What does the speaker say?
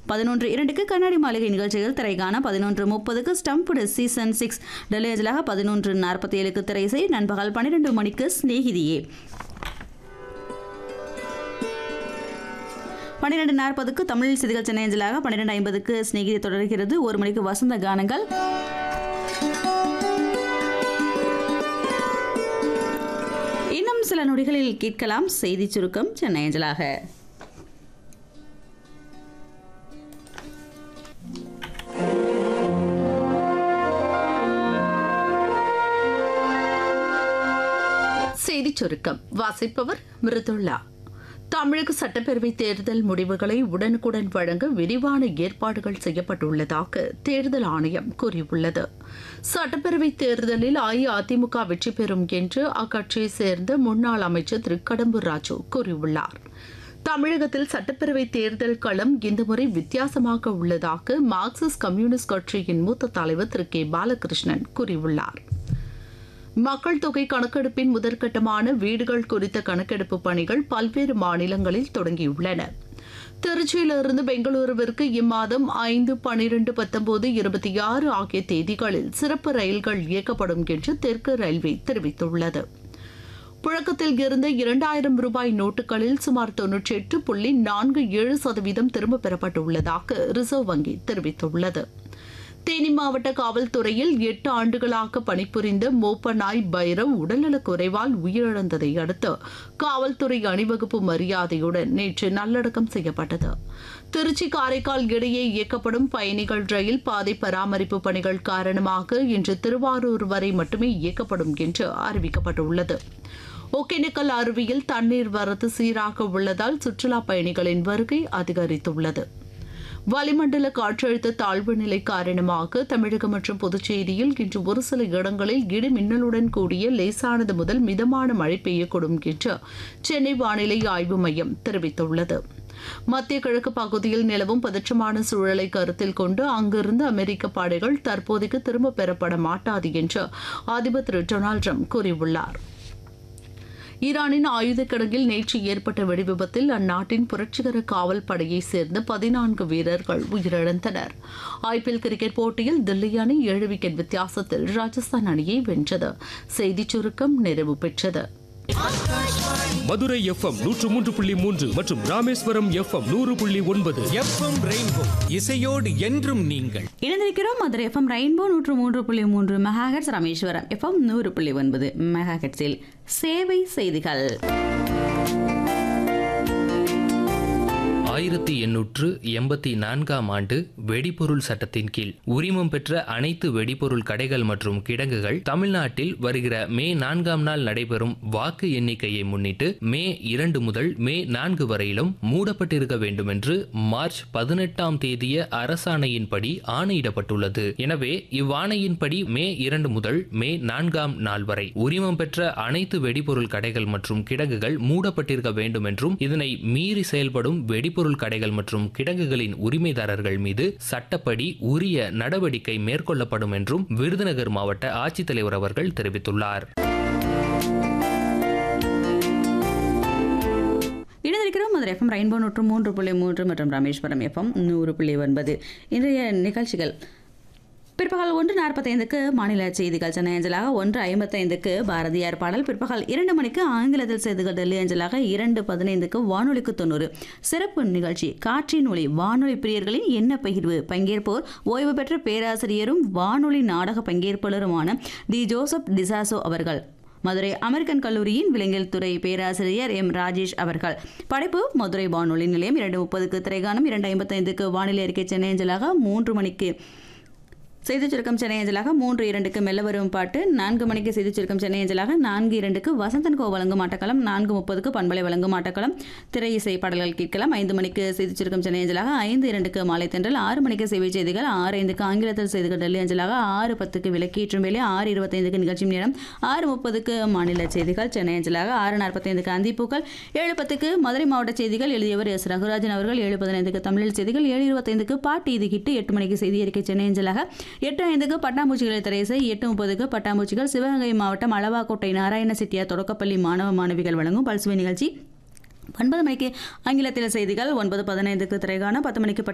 பதினொன்று இரண்டுக்கு கண்ணாடி மாளிகை நிகழ்ச்சிகள் திரைக்கான பதினொன்று முப்பதுக்கு ஸ்டம்புடு சீசன் சிக்ஸ் டெல்லி அஞ்சலாக பதினொன்று நாற்பத்தி ஏழுக்கு திரைசை நண்பகல் பன்னிரெண்டு மணிக்கு சிநேகிதியே பன்னிரெண்டு நாற்பதுக்கு தமிழ் செய்திகள் சென்னை அஞ்சலாக பன்னிரெண்டு ஐம்பதுக்கு சிநேகிதி தொடர்கிறது ஒரு மணிக்கு வசந்த கானங்கள் இன்னும் சில நொடிகளில் கேட்கலாம் செய்தி சுருக்கம் சென்னை அஞ்சலாக செய்திச் சுருக்கம் வாசிப்பவர் மிருதுல்லா தமிழக சட்டப்பேரவை தேர்தல் முடிவுகளை உடனுக்குடன் வழங்க விரிவான ஏற்பாடுகள் செய்யப்பட்டுள்ளதாக தேர்தல் ஆணையம் கூறியுள்ளது சட்டப்பேரவை தேர்தலில் அஇஅதிமுக வெற்றி பெறும் என்று அக்கட்சியைச் சேர்ந்த முன்னாள் அமைச்சர் திரு கடம்பூர் ராஜு கூறியுள்ளார் தமிழகத்தில் சட்டப்பேரவை தேர்தல் களம் இந்த முறை வித்தியாசமாக உள்ளதாக மார்க்சிஸ்ட் கம்யூனிஸ்ட் கட்சியின் மூத்த தலைவர் திரு கே பாலகிருஷ்ணன் கூறியுள்ளார் மக்கள் தொகை கணக்கெடுப்பின் முதற்கட்டமான வீடுகள் குறித்த கணக்கெடுப்பு பணிகள் பல்வேறு மாநிலங்களில் தொடங்கியுள்ளன திருச்சியிலிருந்து பெங்களூருவிற்கு இம்மாதம் ஐந்து பனிரெண்டு பத்தொன்பது இருபத்தி ஆறு ஆகிய தேதிகளில் சிறப்பு ரயில்கள் இயக்கப்படும் என்று தெற்கு ரயில்வே தெரிவித்துள்ளது புழக்கத்தில் இருந்த இரண்டாயிரம் ரூபாய் நோட்டுகளில் சுமார் தொன்னூற்றி எட்டு புள்ளி நான்கு ஏழு சதவீதம் திரும்பப் பெறப்பட்டுள்ளதாக ரிசர்வ் வங்கி தெரிவித்துள்ளது தேனி மாவட்ட காவல்துறையில் எட்டு ஆண்டுகளாக பணிபுரிந்த மோப்ப நாய் பைரவ் உடல்நலக் குறைவால் உயிரிழந்ததை அடுத்து காவல்துறை அணிவகுப்பு மரியாதையுடன் நேற்று நல்லடக்கம் செய்யப்பட்டது திருச்சி காரைக்கால் இடையே இயக்கப்படும் பயணிகள் ரயில் பாதை பராமரிப்பு பணிகள் காரணமாக இன்று திருவாரூர் வரை மட்டுமே இயக்கப்படும் என்று அறிவிக்கப்பட்டுள்ளது ஒகேனக்கல் அருவியில் தண்ணீர் வரத்து சீராக உள்ளதால் சுற்றுலா பயணிகளின் வருகை அதிகரித்துள்ளது வளிமண்டல காற்றழுத்த தாழ்வு நிலை காரணமாக தமிழகம் மற்றும் புதுச்சேரியில் இன்று ஒரு சில இடங்களில் இடி மின்னலுடன் கூடிய லேசானது முதல் மிதமான மழை பெய்யக்கூடும் என்று சென்னை வானிலை ஆய்வு மையம் தெரிவித்துள்ளது மத்திய கிழக்கு பகுதியில் நிலவும் பதற்றமான சூழலை கருத்தில் கொண்டு அங்கிருந்து அமெரிக்க படைகள் தற்போதைக்கு திரும்பப் பெறப்பட மாட்டாது என்று அதிபர் திரு டொனால்டு ட்ரம்ப் கூறியுள்ளார் ஈரானின் ஆயுத கிடங்கில் நேற்று ஏற்பட்ட வெடிவிபத்தில் அந்நாட்டின் புரட்சிகர காவல் படையைச் சேர்ந்த பதினான்கு வீரர்கள் உயிரிழந்தனர் ஐபிஎல் கிரிக்கெட் போட்டியில் தில்லி அணி ஏழு விக்கெட் வித்தியாசத்தில் ராஜஸ்தான் அணியை வென்றது செய்திச் சுருக்கம் நிறைவு பெற்றது மதுரை எஃப்எம் நூற்று மூன்று புள்ளி மூன்று மற்றும் ராமேஸ்வரம் எஃப்எம் நூறு புள்ளி ஒன்பது எஃப்எம் ரெயின்போ இசையோடு என்றும் நீங்கள் இணைந்திருக்கிறோம் மதுரை எஃப்எம் ரெயின்போ நூற்று மூன்று புள்ளி மூன்று மெகாஹெட்ஸ் ராமேஸ்வரம் எஃப்எம் நூறு புள்ளி ஒன்பது மெகாஹெட்ஸில் சேவை செய்திகள் ஆயிரத்தி எண்ணூற்று எண்பத்தி நான்காம் ஆண்டு வெடிபொருள் சட்டத்தின் கீழ் உரிமம் பெற்ற அனைத்து வெடிபொருள் கடைகள் மற்றும் கிடங்குகள் தமிழ்நாட்டில் வருகிற மே நான்காம் நாள் நடைபெறும் வாக்கு எண்ணிக்கையை முன்னிட்டு மே இரண்டு முதல் மே நான்கு வரையிலும் மூடப்பட்டிருக்க வேண்டும் என்று மார்ச் பதினெட்டாம் தேதிய அரசாணையின்படி ஆணையிடப்பட்டுள்ளது எனவே இவ்வாணையின்படி மே இரண்டு முதல் மே நான்காம் நாள் வரை உரிமம் பெற்ற அனைத்து வெடிபொருள் கடைகள் மற்றும் கிடங்குகள் மூடப்பட்டிருக்க வேண்டும் என்றும் இதனை மீறி செயல்படும் வெடிபொருள் கடைகள் மற்றும் கிடங்குகளின் உரிமைதாரர்கள் மீது சட்டப்படி உரிய நடவடிக்கை மேற்கொள்ளப்படும் என்றும் விருதுநகர் மாவட்ட ஆட்சித்தலைவர் அவர்கள் தெரிவித்துள்ளார் இணைந்திருக்கிறோம் மதுரை எஃப்எம் ரெயின்போ நூற்று மூன்று புள்ளி மூன்று மற்றும் ராமேஸ்வரம் எஃப்எம் நூறு புள்ளி ஒன்பது இன்றைய நிகழ்ச்சிகள் பிற்பகல் ஒன்று நாற்பத்தைந்துக்கு மாநில செய்திகள் சென்னை அஞ்சலாக ஒன்று ஐம்பத்தைந்துக்கு பாரதியார் பாடல் பிற்பகல் இரண்டு மணிக்கு ஆங்கிலத்தில் செய்திகள் டெல்லி அஞ்சலாக இரண்டு பதினைந்துக்கு வானொலிக்கு தொண்ணூறு சிறப்பு நிகழ்ச்சி காற்றின் ஒளி வானொலி பிரியர்களின் என்ன பகிர்வு பங்கேற்போர் ஓய்வு பெற்ற பேராசிரியரும் வானொலி நாடக பங்கேற்பாளருமான டி ஜோசப் டிசாசோ அவர்கள் மதுரை அமெரிக்கன் கல்லூரியின் விலங்கியல் துறை பேராசிரியர் எம் ராஜேஷ் அவர்கள் படைப்பு மதுரை வானொலி நிலையம் இரண்டு முப்பதுக்கு திரைகானம் இரண்டு ஐம்பத்தைந்துக்கு வானிலை அறிக்கை சென்னை அஞ்சலாக மூன்று மணிக்கு செய்திச் சுருக்கம் சென்னை அஞ்சலாக மூன்று இரண்டுக்கு மெல்ல வரும் பாட்டு நான்கு மணிக்கு செய்திச் சுருக்கம் சென்னை அஞ்சலாக நான்கு இரண்டுக்கு வசந்தன் கோ வழங்கும் ஆட்டக்களம் நான்கு முப்பதுக்கு பண்பலை வழங்கும் ஆட்டக்களம் திரை இசை பாடல்கள் கேட்கலாம் ஐந்து மணிக்கு செய்திச் சுருக்கம் சென்னை அஞ்சலாக ஐந்து இரண்டுக்கு மாலை தென்றல் ஆறு மணிக்கு செய்தி செய்திகள் ஆறு ஐந்துக்கு ஆங்கிலத்தில் செய்திகள் டெல்லி அஞ்சலாக ஆறு பத்துக்கு விளக்கேற்றும் வேலை ஆறு இருபத்தைந்துக்கு நிகழ்ச்சி நேரம் ஆறு முப்பதுக்கு மாநில செய்திகள் சென்னை அஞ்சலாக ஆறு நாற்பத்தைந்துக்கு அந்திப்பூக்கள் ஏழு பத்துக்கு மதுரை மாவட்ட செய்திகள் எழுதியவர் எஸ் ரகுராஜன் அவர்கள் ஏழு பதினைந்துக்கு தமிழில் செய்திகள் ஏழு இருபத்தைந்துக்கு பாட்டு இது கிட்டு எட்டு மணிக்கு செய்தி அறிக்கை சென்னை அஞ்சலாக எட்டு ஐந்துக்கு பட்டாம்பூச்சிகளை திரைசை எட்டு முப்பதுக்கு பட்டாம்பூச்சிகள் சிவகங்கை மாவட்டம் அளவாக்கோட்டை நாராயண செட்டியார் தொடக்கப்பள்ளி மாணவ மாணவிகள் வழங்கும் பல்சுவை நிகழ்ச்சி ஒன்பது மணிக்கு ஆங்கிலத்தில் செய்திகள் ஒன்பது பதினைந்துக்கு திரைகான பத்து மணிக்கு